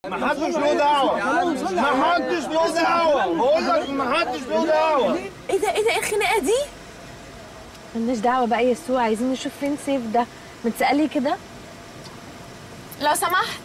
ما حدش له دعوه ما حدش له دعوه بقول لك ما حدش له دعوه ايه ده ايه ده ايه الخناقه دي ملناش دعوه بقى يا سو عايزين نشوف فين سيف ده ما تسالي كده لو سمحت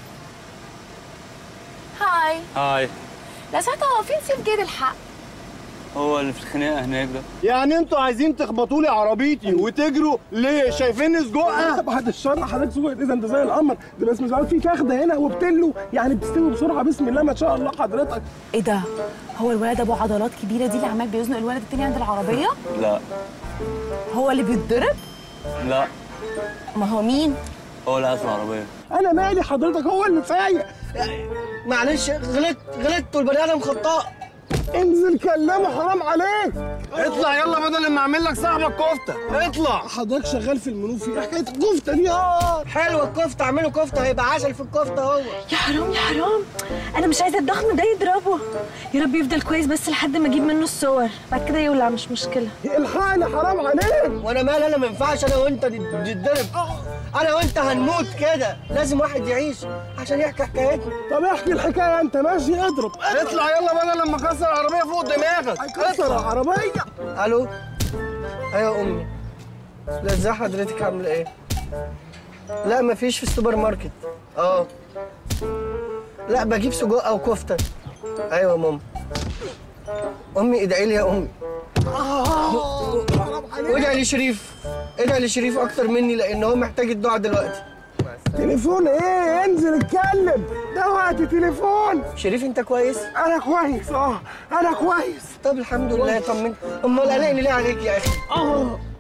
هاي هاي لو سمحت هو فين سيف جيد الحق هو اللي في الخناقه هناك ده يعني انتوا عايزين تخبطوا لي عربيتي وتجروا ليه شايفيني سجقها بعد الشر حضرتك سوق اذا انت زي القمر ده بس مش عارف في فخده هنا وبتلو يعني بتستوي بسرعه بسم الله ما شاء الله حضرتك ايه ده هو الولد ابو عضلات كبيره دي اللي عمال بيزنق الولد التاني عند العربيه لا هو اللي بيتضرب لا ما هو مين هو اللي قاعد في العربيه انا مالي حضرتك هو اللي فايق معلش غلطت غلطت والبني ادم خطاء انزل كلمه حرام عليك اطلع يلا بدل ما اعمل لك صاحبك كفته اطلع حضرتك شغال في المنوفي ايه حكايه الكفته دي اه حلوه الكفته اعملوا كفته هيبقى عسل في الكفته هو يا حرام يا حرام انا مش عايزه الضخم ده يضربه يا رب يفضل كويس بس لحد ما اجيب منه الصور بعد كده يولع مش مشكله الحقني حرام عليك وانا مال انا ما ينفعش انا وانت نتضرب انا وانت هنموت كده لازم واحد يعيش عشان يحكي حكايتنا طب احكي الحكايه انت ماشي اضرب اطلع يلا بدل لما اكسر العربيه فوق دماغك هيكسر العربيه الو ايوه يا امي لا ازاي حضرتك عامله ايه لا مفيش في السوبر ماركت اه لا بجيب سجق او كفته ايوه يا ماما امي ادعي لي يا امي وادعي لشريف ادعي لشريف اكتر مني لان هو محتاج الدعاء دلوقتي تليفون ايه انزل اتكلم ده وقت تليفون شريف انت كويس انا كويس اه انا كويس طب الحمد لله طمنت امال قلقني ليه عليك يا اخي اه